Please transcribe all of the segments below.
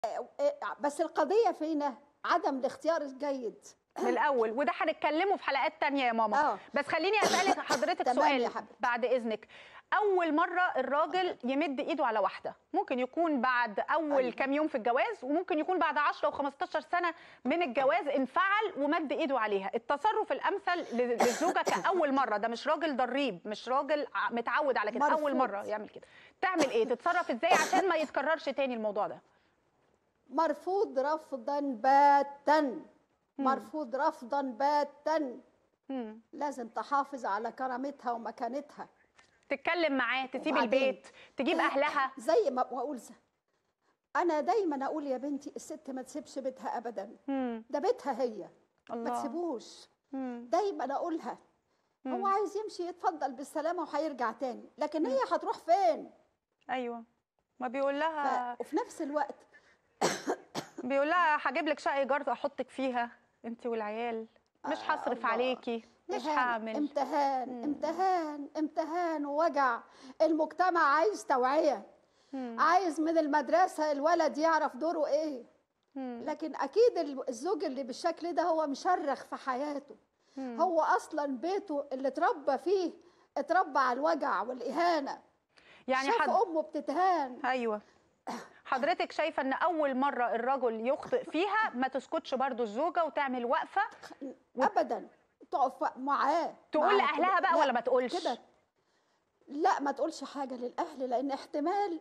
بس القضيه فينا عدم الاختيار الجيد من الاول وده هنتكلمه في حلقات تانية يا ماما آه. بس خليني اسالك حضرتك تمام يا سؤال حبيبتي. بعد اذنك اول مره الراجل يمد ايده على واحده ممكن يكون بعد اول أيوة. كام يوم في الجواز وممكن يكون بعد 10 و15 سنه من الجواز انفعل ومد ايده عليها التصرف الامثل ل- للزوجه كاول مره ده مش راجل ضريب مش راجل ع- متعود على كده اول مرفوض. مره يعمل كده تعمل ايه تتصرف ازاي عشان ما يتكررش تاني الموضوع ده مرفوض رفضا باتا مرفوض رفضا باتا مم. لازم تحافظ على كرامتها ومكانتها تتكلم معاه تسيب وبعدين؟ البيت تجيب اهلها زي ما واقول ز- انا دايما اقول يا بنتي الست ما تسيبش بيتها ابدا مم. ده بيتها هي ما الله تسيبوش مم. دايما اقولها هو مم. عايز يمشي يتفضل بالسلامه وهيرجع تاني لكن هي هتروح فين ايوه ما بيقول لها ف... وفي نفس الوقت بيقول لها هجيب لك شقه ايجار احطك فيها انت والعيال مش آه، هصرف الله. عليكي مش إهانة، هعمل امتهان مم. امتهان امتهان ووجع المجتمع عايز توعيه مم. عايز من المدرسه الولد يعرف دوره ايه مم. لكن اكيد ال- الزوج اللي بالشكل ده هو مشرخ في حياته مم. هو اصلا بيته اللي اتربى فيه اتربى على الوجع والاهانه يعني شاف حد... امه بتتهان ايوه حضرتك شايفه ان اول مره الرجل يخطئ فيها ما تسكتش برضو الزوجه وتعمل وقفه ابدا تقف معاه تقول معاه لاهلها كده. بقى لا، ولا ما تقولش كده لا ما تقولش حاجه للاهل لان احتمال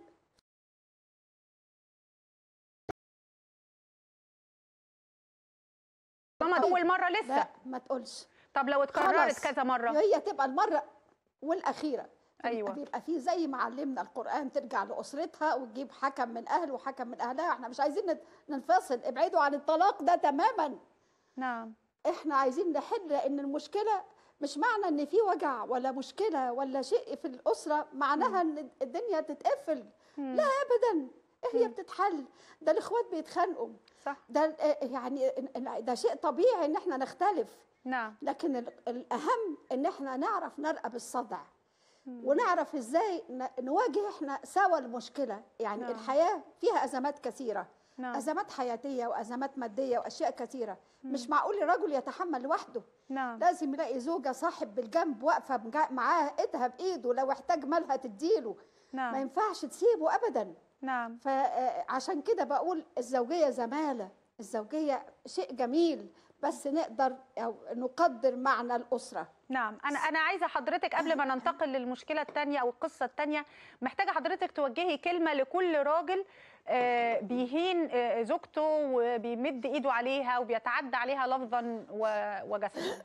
ماما طيب. اول مره لسه لا ما تقولش طب لو اتكررت خلاص. كذا مره هي تبقى المره والاخيره أيوة. بيبقى في زي ما علمنا القران ترجع لاسرتها وتجيب حكم من اهله وحكم من اهلها احنا مش عايزين نت- ننفصل ابعدوا عن الطلاق ده تماما نعم احنا عايزين نحل لان المشكله مش معنى ان في وجع ولا مشكله ولا شيء في الاسره معناها ان الدنيا تتقفل مم. لا ابدا هي بتتحل ده الاخوات بيتخانقوا صح ده ال- يعني ده شيء طبيعي ان احنا نختلف نعم لكن ال- الاهم ان احنا نعرف نرقب الصدع مم. ونعرف ازاي ن- نواجه احنا سوا المشكله يعني نعم. الحياه فيها ازمات كثيره نعم ازمات حياتيه وازمات ماديه واشياء كثيره مش معقول الرجل يتحمل لوحده نعم لازم يلاقي زوجه صاحب بالجنب واقفه بجا- معاه ايدها بايده لو احتاج مالها تديله ما نعم ينفعش تسيبه ابدا نعم فعشان كده بقول الزوجيه زماله الزوجيه شيء جميل بس نقدر أو نقدر معنى الاسره نعم انا انا عايزه حضرتك قبل ما ننتقل للمشكله الثانيه او القصه الثانيه محتاجه حضرتك توجهي كلمه لكل راجل آه، بيهين آه، زوجته وبيمد ايده عليها وبيتعدى عليها لفظا و- وجسدا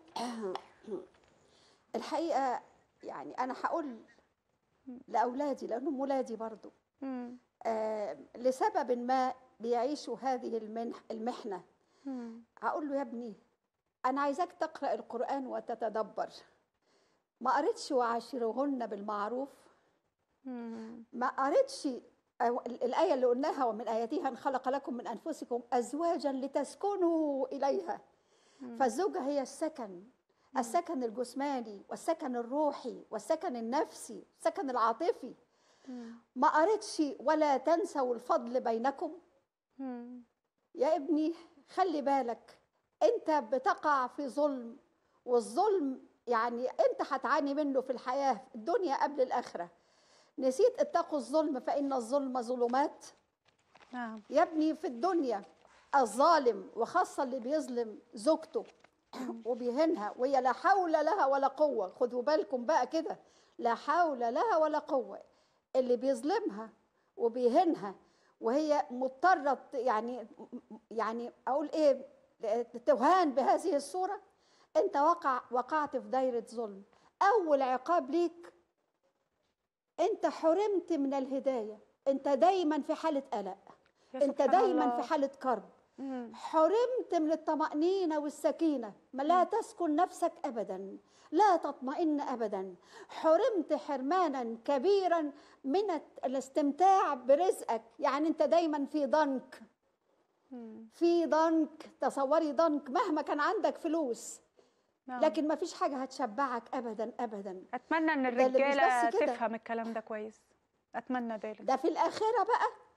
الحقيقه يعني انا هقول لاولادي لانهم ولادي برضو مم. آه لسبب ما بيعيشوا هذه المنح المحنه مم. هقول له يا ابني انا عايزاك تقرا القران وتتدبر ما قريتش وعاشرهن بالمعروف مم. ما قريتش أو ال- الآية اللي قلناها ومن آياتها أن خلق لكم من أنفسكم أزواجا لتسكنوا إليها فالزوجة هي السكن السكن الجسماني والسكن الروحي والسكن النفسي والسكن العاطفي مم. ما قريتش ولا تنسوا الفضل بينكم مم. يا ابني خلي بالك انت بتقع في ظلم والظلم يعني انت هتعاني منه في الحياة الدنيا قبل الآخرة نسيت اتقوا الظلم فإن الظلم ظلمات نعم يا ابني في الدنيا الظالم وخاصة اللي بيظلم زوجته وبيهنها وهي لا حول لها ولا قوة خدوا بالكم بقى كده لا حول لها ولا قوة اللي بيظلمها وبيهنها وهي مضطرة ت- يعني يعني أقول إيه تهان بهذه الصورة أنت وقع وقعت في دايرة ظلم أول عقاب ليك أنت حرمت من الهداية أنت دايما في حالة قلق يا انت سبحان دايما الله. في حاله كرب مم. حرمت من الطمأنينة والسكينة ما لا تسكن نفسك أبدا لا تطمئن أبدا حرمت حرمانا كبيرا من الت- الاستمتاع برزقك يعني أنت دايما في ضنك مم. في ضنك تصوري ضنك مهما كان عندك فلوس نعم. لكن ما فيش حاجة هتشبعك أبدا أبدا اتمنى ان ده اللي مش الرجاله بس كده. تفهم الكلام ده كويس اتمنى ذلك ده في الآخرة بقى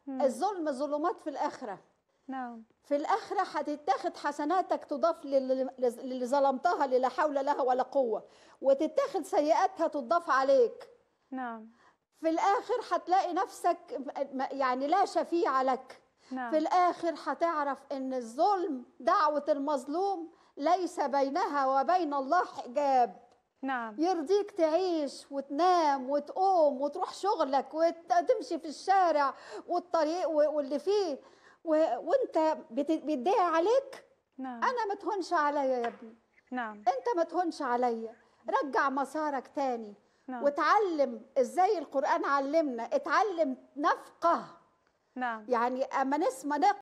مم. الظلم ظلمات في الاخره نعم في الاخره هتتاخد حسناتك تضاف للي للي ظلمتها اللي لا حول لها ولا قوه وتتاخد سيئاتها تضاف عليك نعم في الاخر هتلاقي نفسك م- يعني لا شفيع لك نعم في الاخر هتعرف ان الظلم دعوه المظلوم ليس بينها وبين الله حجاب نعم يرضيك تعيش وتنام وتقوم وتروح شغلك وتمشي في الشارع والطريق و- واللي فيه و- وانت بت- بيتضايق عليك نعم انا ما تهونش عليا يا ابني نعم انت ما تهونش عليا رجع مسارك تاني نعم وتعلم ازاي القرآن علمنا اتعلم نفقه نعم يعني اما نسمع